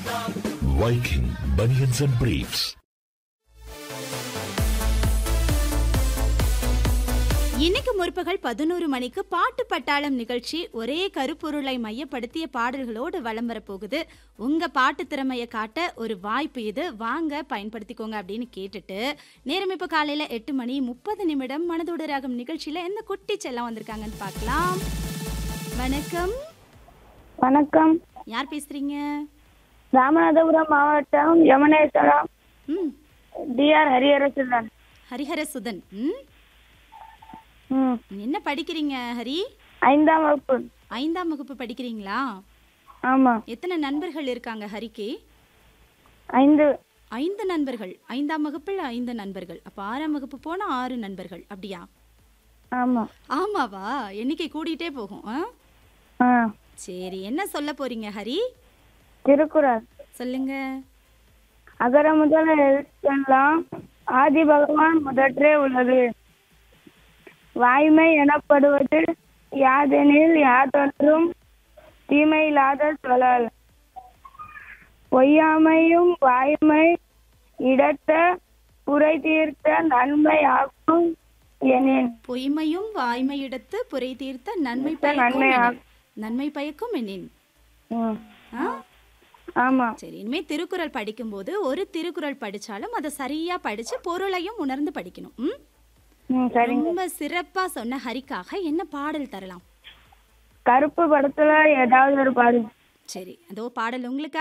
Viking Bunions and Briefs. இன்னைக்கு முற்பகல் பதினோரு மணிக்கு பாட்டு பட்டாளம் நிகழ்ச்சி ஒரே கருப்பொருளை மையப்படுத்திய பாடல்களோடு வலம் வரப்போகுது உங்க பாட்டு திறமையை காட்ட ஒரு வாய்ப்பு இது வாங்க பயன்படுத்திக்கோங்க அப்படின்னு கேட்டுட்டு நேரம் இப்போ காலையில எட்டு மணி முப்பது நிமிடம் மனதோட ராகம் நிகழ்ச்சியில எந்த குட்டி செல்லம் வந்திருக்காங்கன்னு பார்க்கலாம் வணக்கம் வணக்கம் யார் பேசுறீங்க ராமநாதபுரம் மாவட்டம் யமுனேஸ்வரம் ம் டிஆர் ஹரியரசுதன் ஹரிஹர சுதன் ம் ம் என்ன படிக்கிறீங்க ஹரி ஐந்தாம் வகுப்பு ஐந்தாம் வகுப்பு படிக்கிறீங்களா ஆமாம் எத்தனை நண்பர்கள் இருக்காங்க ஹரிக்கு ஐந்து ஐந்து நண்பர்கள் ஐந்தாம் வகுப்பில் ஐந்து நண்பர்கள் அப்போ ஆறாம் வகுப்பு போனால் ஆறு நண்பர்கள் அப்படியா ஆமாம் ஆமாவா எண்ணிக்கை கூடிட்டே போகும் ஆ ஆ சரி என்ன சொல்ல போறீங்க ஹரி திருக்குறள் சொல்லுங்க அகர முதல எழுத்தெல்லாம் ஆதி பகவான் முதற்றே உள்ளது வாய்மை எனப்படுவது யாதெனில் யாதொன்றும் தீமையில்லாத சொல்லல் பொய்யாமையும் வாய்மை இடத்த புரை தீர்த்த நன்மை ஆக்கும் எனின் பொய்மையும் வாய்மையிடத்து புரை தீர்த்த நன்மை நன்மை பயக்கும் ஆ- எனின். நன்மை பயக்கும் எனின் ம் ஆ ஆமாம் சரி இனிமே திருக்குறள் படிக்கும்போது ஒரு திருக்குறள் படிச்சாலும் அதை சரியா படிச்சு பொருளையும் உணர்ந்து படிக்கணும் ம் ம் சரிங்க ரொம்ப சிறப்பா சொன்ன ஹரிக்காக என்ன பாடல் தரலாம் கருப்பு படத்துல ஏதாவது ஒரு பாடு சரி அதோ பாடல் உங்களுக்கு